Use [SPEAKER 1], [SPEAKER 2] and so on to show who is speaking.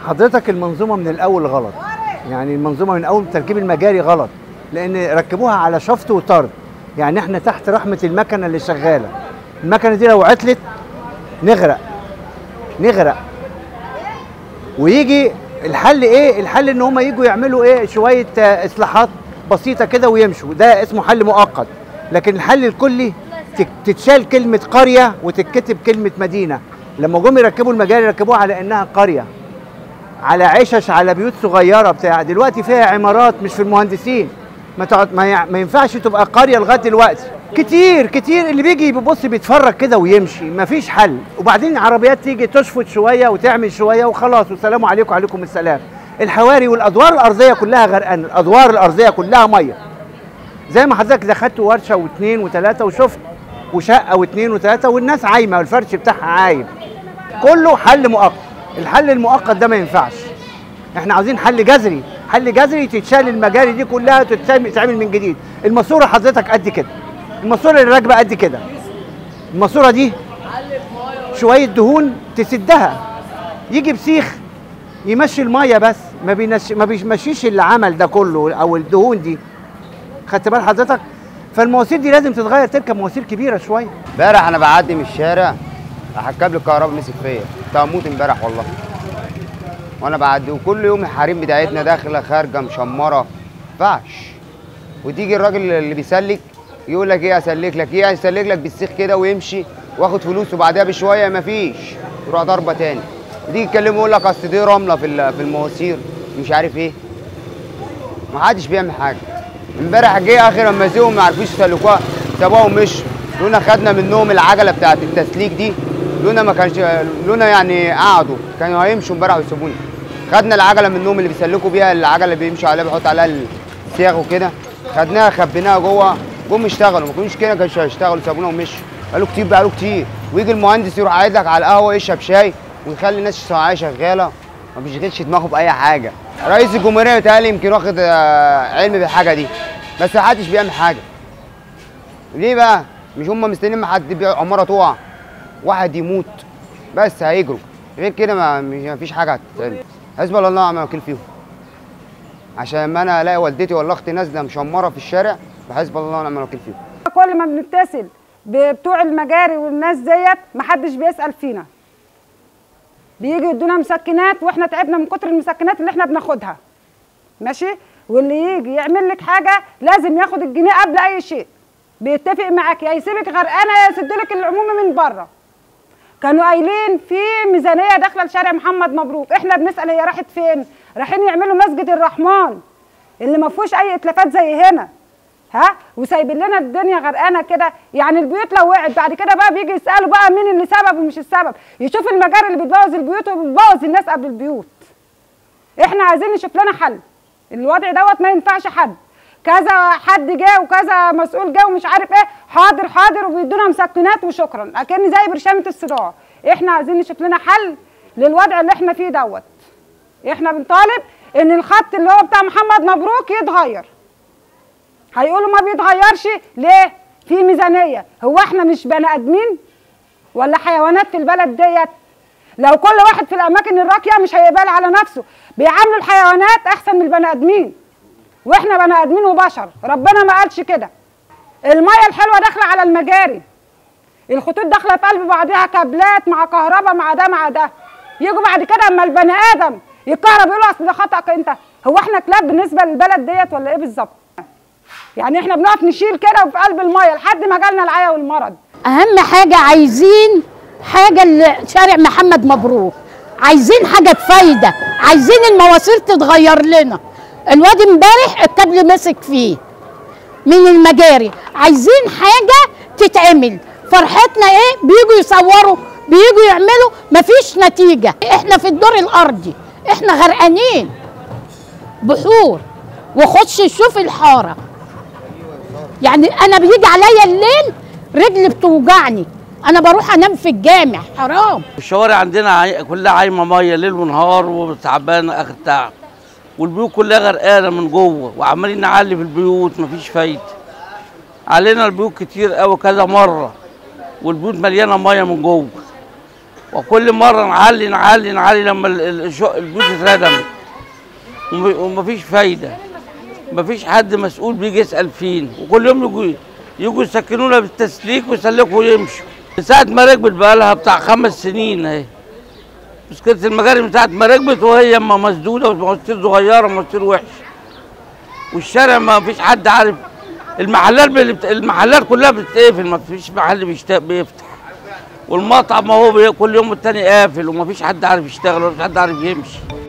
[SPEAKER 1] حضرتك المنظومه من الاول غلط يعني المنظومه من اول تركيب المجاري غلط لان ركبوها على شفط وطرد يعني احنا تحت رحمه المكنه اللي شغاله المكنه دي لو عطلت نغرق نغرق ويجي الحل ايه الحل ان هم يجوا يعملوا ايه شويه آه، اصلاحات بسيطه كده ويمشوا ده اسمه حل مؤقت لكن الحل الكلي تك- تتشال كلمه قريه وتتكتب كلمه مدينه لما جم يركبوا المجاري ركبوها على انها قريه على عشش على بيوت صغيره بتاع دلوقتي فيها عمارات مش في المهندسين ما تقعد ما, يع- ما ينفعش تبقى قريه لغايه دلوقتي كتير كتير اللي بيجي بيبص بيتفرج كده ويمشي مفيش حل وبعدين عربيات تيجي تشفط شويه وتعمل شويه وخلاص والسلام عليكم وعليكم السلام الحواري والادوار الارضيه كلها غرقانه الادوار الارضيه كلها ميه زي ما حضرتك دخلت ورشه واثنين وثلاثه وشفت وشقه واثنين وثلاثه والناس عايمه والفرش بتاعها عايم كله حل مؤقت الحل المؤقت ده ما ينفعش احنا عاوزين حل جذري حل جذري تتشال المجاري دي كلها تتعمل تتعمل من جديد الماسوره حضرتك قد كده الماسوره اللي راكبه قد كده الماسوره دي شويه دهون تسدها يجي بسيخ يمشي الميه بس ما بينش ما بيمشيش اللي عمل ده كله او الدهون دي خدت بال حضرتك فالمواسير دي لازم تتغير تركب مواسير كبيره شويه
[SPEAKER 2] امبارح انا بعدي من الشارع راح الكابل الكهرباء مسك فيا كنت هموت امبارح والله وانا بعدي وكل يوم الحريم بتاعتنا داخله خارجه مشمره ينفعش وتيجي الراجل اللي بيسلك يقول لك ايه اسلك لك ايه يسلك لك بالسيخ كده ويمشي واخد فلوس وبعدها بشويه مفيش يروح ضربه تاني وتيجي يتكلموا يقول لك اصل دي رمله في ال- في المواسير مش عارف ايه ما حدش بيعمل حاجه امبارح جه اخر اما زهقوا ما عرفوش يسلكوها سابوها ومشوا لونا خدنا منهم العجله بتاعت التسليك دي لونا ما كانش لونا يعني قعدوا كانوا هيمشوا امبارح ويسيبوني خدنا العجله منهم اللي بيسلكوا بيها العجله اللي بيمشوا عليها بيحط عليها الصياغ وكده خدناها خبيناها جوه جم اشتغلوا ما كانوش كده كانش هيشتغلوا سابونا ومشوا بقالوا كتير بقالوا كتير ويجي المهندس يروح قاعد لك على القهوه يشرب شاي ويخلي الناس الصناعيه شغاله ما بيشغلش دماغه باي حاجه رئيس الجمهوريه بيتهيألي يمكن واخد آه، علم بالحاجه دي بس محدش بيعمل حاجه ليه بقى مش هم مستنيين ما حد بي- عماره تقع واحد يموت بس هيجروا غير كده ما مش- ما فيش حاجه هتتعمل حسبي الله ونعم الوكيل فيهم عشان ما انا الاقي والدتي ولا اختي نازله مشمره في الشارع فحسبي الله ونعم الوكيل فيهم
[SPEAKER 3] كل ما بنتصل بتوع المجاري والناس ديت محدش بيسأل فينا بيجي يدونا مسكنات واحنا تعبنا من كتر المسكنات اللي احنا بناخدها ماشي واللي يجي يعمل لك حاجه لازم ياخد الجنيه قبل اي شيء بيتفق معاك يا يسيبك غرقانه يا يسد لك العمومي من بره كانوا قايلين في ميزانيه داخله لشارع محمد مبروك احنا بنسال هي راحت فين رايحين يعملوا مسجد الرحمن اللي ما فيهوش اي اتلافات زي هنا ها وسايبين لنا الدنيا غرقانه كده يعني البيوت لو وقعت بعد كده بقى بيجي يسالوا بقى مين اللي سبب ومش السبب يشوف المجاري اللي بتبوظ البيوت وبتبوظ الناس قبل البيوت احنا عايزين نشوف لنا حل الوضع دوت ما ينفعش حد كذا حد جه وكذا مسؤول جه ومش عارف ايه حاضر حاضر وبيدونا مسكنات وشكرا اكن زي برشامه الصداع احنا عايزين نشوف لنا حل للوضع اللي احنا فيه دوت احنا بنطالب ان الخط اللي هو بتاع محمد مبروك يتغير هيقولوا ما بيتغيرش ليه في ميزانيه هو احنا مش بني ادمين ولا حيوانات في البلد ديت لو كل واحد في الاماكن الراقيه مش هيقبل على نفسه بيعاملوا الحيوانات احسن من البني ادمين واحنا بني ادمين وبشر ربنا ما قالش كده الميه الحلوه داخله على المجاري الخطوط داخله في قلب بعضها كابلات مع كهرباء مع ده مع ده يجوا بعد كده اما البني ادم يتكهرب يقولوا اصل ده خطأك انت هو احنا كلاب بالنسبه للبلد ديت ولا ايه بالظبط يعني احنا بنقف نشيل كده في قلب الميه لحد ما جالنا العيا والمرض
[SPEAKER 4] اهم حاجه عايزين حاجه اللي شارع محمد مبروك عايزين حاجه بفايده عايزين المواسير تتغير لنا الواد امبارح الكابل مسك فيه من المجاري عايزين حاجه تتعمل فرحتنا ايه بيجوا يصوروا بيجوا يعملوا مفيش نتيجه احنا في الدور الارضي احنا غرقانين بحور وخش شوف الحاره يعني انا بيجي عليا الليل رجلي بتوجعني انا بروح انام في الجامع حرام
[SPEAKER 5] الشوارع عندنا عاي... كلها عايمه ميه ليل ونهار وتعبانه اخر تعب والبيوت كلها غرقانه من جوه وعمالين نعلي في البيوت مفيش فايده علينا البيوت كتير قوي كذا مره والبيوت مليانه ميه من جوه وكل مره نعلي نعلي نعلي لما ال- ال- الشو- البيوت اتردمت وم- ومفيش فايده مفيش حد مسؤول بيجي يسال فين وكل يوم يجوا يجوا يسكنونا بالتسليك ويسلكوا ويمشوا من ساعه ما ركبت بقى لها بتاع خمس سنين اهي مشكله المجاري من ساعه ما ركبت وهي اما مسدوده ومواسير صغيره ومواسير وحشه والشارع ما فيش حد عارف المحلات بت... المحلات كلها بتتقفل ما فيش محل بيشت... بيفتح والمطعم هو بي... كل يوم والتاني قافل وما فيش حد عارف يشتغل ولا فيش حد عارف يمشي